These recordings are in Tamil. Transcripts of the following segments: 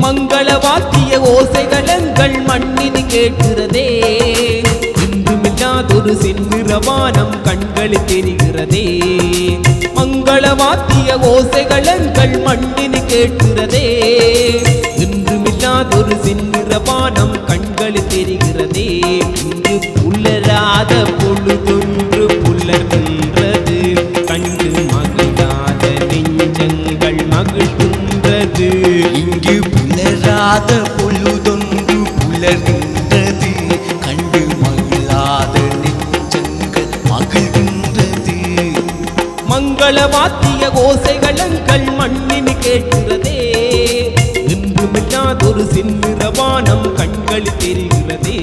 மங்கள வாத்திய ஓசைகளங்கள் மண்ணினு கேட்கிறதே இன்றுமில்லாதொரு செந்நிறவானம் கண்களில் தெரிகிறதே மங்கள வாத்திய ஓசைகளங்கள் மண்ணினு கேட்கிறதே இன்றுமில்லாதொரு செந்நிறவானம் கண்களில் தெரிகிறதே இங்கு புலராத பொழுதொன்று புலர்கின்றது கண்டு மகிழாத நெஞ்சங்கள் மகிழ்கின்றது இங்கு புலராத பொழுதொன்று புலர்கின்றது கண்டு மகிழாத நெஞ்சங்கள் மகிழ்கின்றது மங்கள வாத்திய ஓசைகளங்கள் மண்ணின் கேட்கிறதே இன்றுமில்லாதொரு சின்னிறவானம் கண்களில் தெரிகிறதே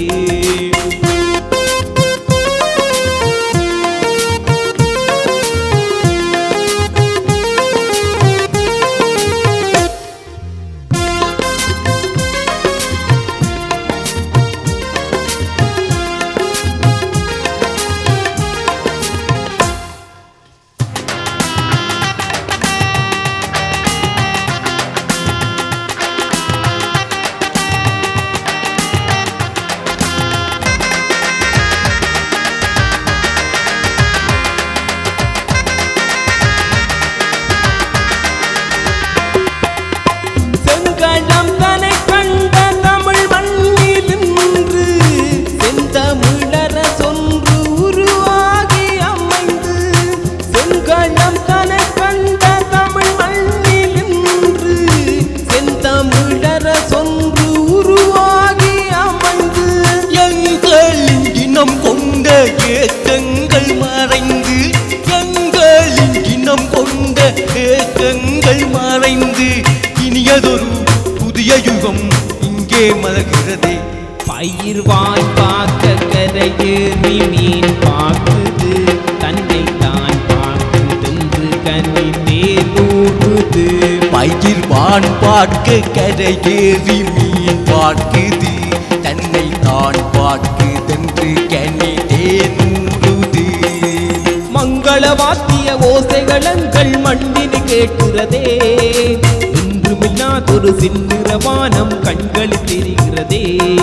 செங்கணம் தனை கண்ட தமிழ் மண்ணில் நின்று செந்தமிழர சொன்று உருவாகி அமைந்து செங்கணம் தனை கண்ட தமிழ் மண்ணில் நின்று செந்தமிழர சொன்று உருவாகி அமைந்து எங்களின் இனம் கொண்ட ஏக்கங்கள் மறைந்து எங்களின் இனம் கொண்ட ஏக்கங்கள் மறைந்து இனியதொரு புதிய யுகம் இங்கே மலர்கிறதே பயிர் வாய் பார்க்க கரையேறி மீன் பார்க்குது தன்னை தான் பார்க்குதென்று கனி மேலூடுது பயிர் வான் பார்க்க கரையேறி மீன் பார்க்குது தன்னை தான் பார்க்குதென்று கனி தேனூறுது மங்கள வாத்திய ஓசைகளங்கள் மண்ணில் கேட்கிறதே இன்றுமில்லாதொரு சின்னிறவானம் கண்களில் தெரிகிறதே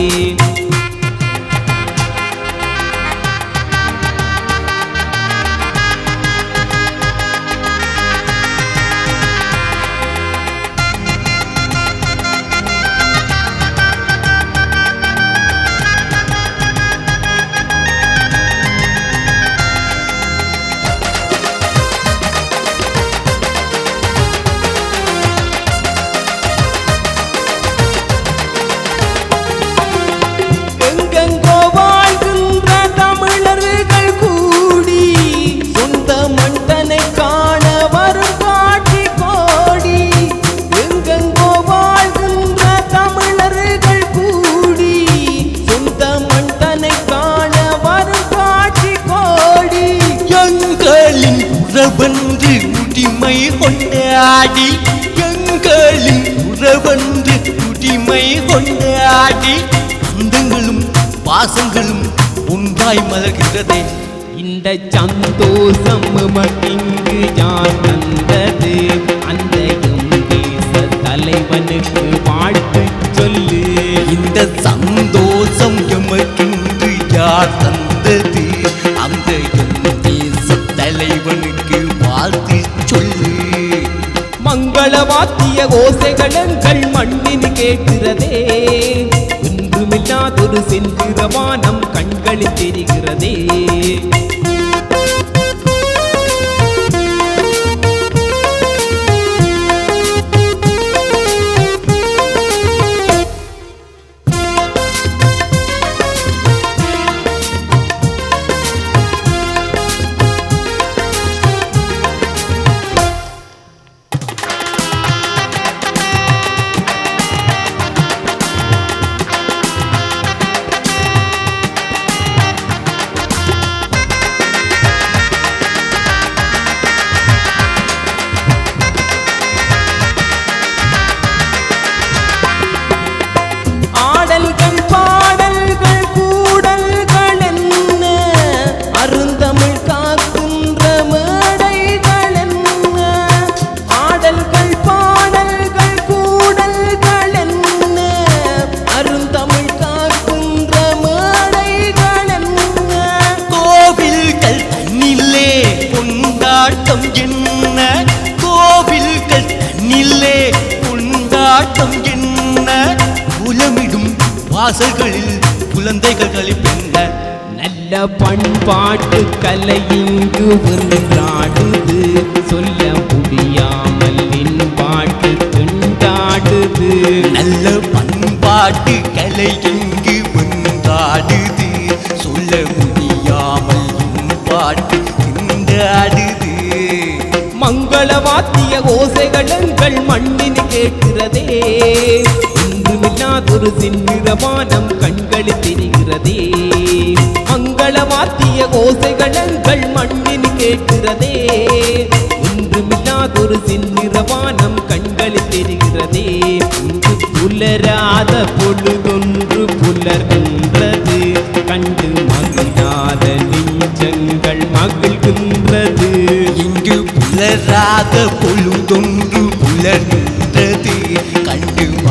எங்கெங்கோ வாழ்கின்ற தமிழர்கள் கூடி சொந்த மண்டனை காண வரும் காட்சி கோடி எங்கெங்கோ வாழ்கின்ற தமிழர்கள் கூடி சொந்த மண்டனை காண வரும் காட்சி கோடி எங்களின் உறவன்று உரிமை கொண்டாடி எங்களின் உறவன்று உரிமை கொண்டாடி அந்தங்களும் பாசங்களும் ஒன்றாய் மலர்கிறதே இந்த சந்தோஷம் மட்டிங்கு யார் தந்தது அந்த எம் தேச தலைவனுக்கு வாழ்த்து சொல்லு இந்த சந்தோஷம் எமக்கென்று யார் தந்தது அந்த எம் தேச தலைவனுக்கு வாழ்த்து சொல்லு மங்கள வாத்திய ஓசைகளங்கள் மண்ணின் கேட்கிறதே ஒன்றுமில்லாதொரு செந்திரவானம் கண்களில் தெரிகிறதே கோலமிடும் வாசல்களில் குழந்தைகள் களிப்பென்ன நல்ல பண்பாட்டு கலை இங்கு ஒன்றாடுது சொல்ல முடியாமல் என் பாட்டு திண்டாடுது நல்ல பண்பாட்டு கலை இங்கு வந்தாடுது சொல்ல முடியாமல் என் பாட்டு திண்டாடுது மங்கள வாத்திய ஓசைகளங்கள் மண்ணின் கேட்கிறதே ஒன்றுமில்லாதொரு சின்னிறமானம் கண்களில் தெரிகிறதே மங்கள வாத்திய ஓசைகளங்கள் மண்ணின் கேட்கிறதே ஒன்றுமில்லாதொரு சின்னிறமானம் கண்களில் தெரிகிறதே இங்கு புலராத பொழுதொன்று புலர்கின்றது கண்டு மகிழாத நெஞ்சங்கள் மகிழ்கின்றது இங்கு புலராத பொழுதொன்று புலர்கின்றது கண்டு